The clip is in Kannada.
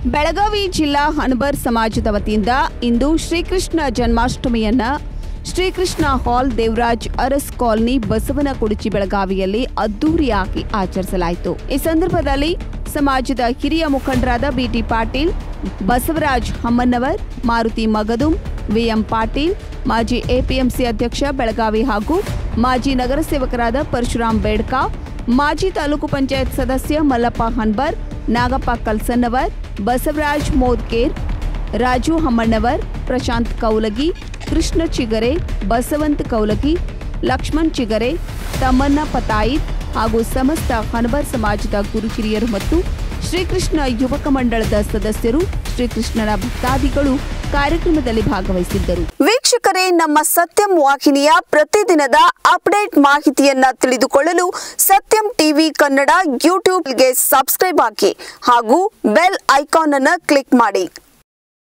ಬೆಳಗಾವಿ ಜಿಲ್ಲಾ ಹಣಬರ್ ಸಮಾಜದ ವತಿಯಿಂದ ಇಂದು ಶ್ರೀಕೃಷ್ಣ ಜನ್ಮಾಷ್ಟಮಿಯನ್ನ ಶ್ರೀಕೃಷ್ಣ ಹಾಲ್ ದೇವರಾಜ್ ಅರಸ್ ಕಾಲನಿ ಬಸವನ ಕುಡುಚಿ ಬೆಳಗಾವಿಯಲ್ಲಿ ಅದ್ದೂರಿಯಾಗಿ ಆಚರಿಸಲಾಯಿತು ಈ ಸಂದರ್ಭದಲ್ಲಿ ಸಮಾಜದ ಹಿರಿಯ ಮುಖಂಡರಾದ ಬಿಟಿ ಪಾಟೀಲ್ ಬಸವರಾಜ್ ಹಮ್ಮನ್ನವರ್ ಮಾರುತಿ ಮಗದುಂ ವಿಎಂ ಪಾಟೀಲ್ ಮಾಜಿ ಎಪಿಎಂಸಿ ಅಧ್ಯಕ್ಷ ಬೆಳಗಾವಿ ಹಾಗೂ ಮಾಜಿ ನಗರ ಸೇವಕರಾದ ಪರಶುರಾಮ್ ಬೇಡ್ಕಾ ಮಾಜಿ ತಾಲೂಕು ಪಂಚಾಯತ್ ಸದಸ್ಯ ಮಲ್ಲಪ್ಪ ಹನ್ಬರ್ ನಾಗಪ್ಪ ಕಲ್ಸನ್ನವರ್ ಬಸವರಾಜ್ ಮೋದ್ಕೇರ್ ರಾಜು ಹಮ್ಮಣ್ಣವರ್ ಪ್ರಶಾಂತ್ ಕೌಲಗಿ ಕೃಷ್ಣ ಚಿಗರೆ ಬಸವಂತ್ ಕೌಲಗಿ ಲಕ್ಷ್ಮಣ್ ಚಿಗರೆ ತಮ್ಮಣ್ಣ ಪತಾಯಿತ್ ಹಾಗೂ ಸಮಸ್ತ ಹನಬರ್ ಸಮಾಜದ ಗುರು ಹಿರಿಯರು ಮತ್ತು ಶ್ರೀಕೃಷ್ಣ ಯುವಕ ಮಂಡಳದ ಸದಸ್ಯರು ಶ್ರೀಕೃಷ್ಣನ ಭಕ್ತಾದಿಗಳು ಕಾರ್ಯಕ್ರಮದಲ್ಲಿ ಭಾಗವಹಿಸಿದ್ದರು ವೀಕ್ಷಕರೇ ನಮ್ಮ ಸತ್ಯಂ ವಾಹಿನಿಯ ಪ್ರತಿದಿನದ ಅಪ್ಡೇಟ್ ಮಾಹಿತಿಯನ್ನ ತಿಳಿದುಕೊಳ್ಳಲು ಸತ್ಯಂ ಟಿವಿ ಕನ್ನಡ ಯೂಟ್ಯೂಬ್ಗೆ ಸಬ್ಸ್ಕ್ರೈಬ್ ಹಾಕಿ ಹಾಗೂ ಬೆಲ್ ಐಕಾನ್ ಅನ್ನು ಕ್ಲಿಕ್ ಮಾಡಿ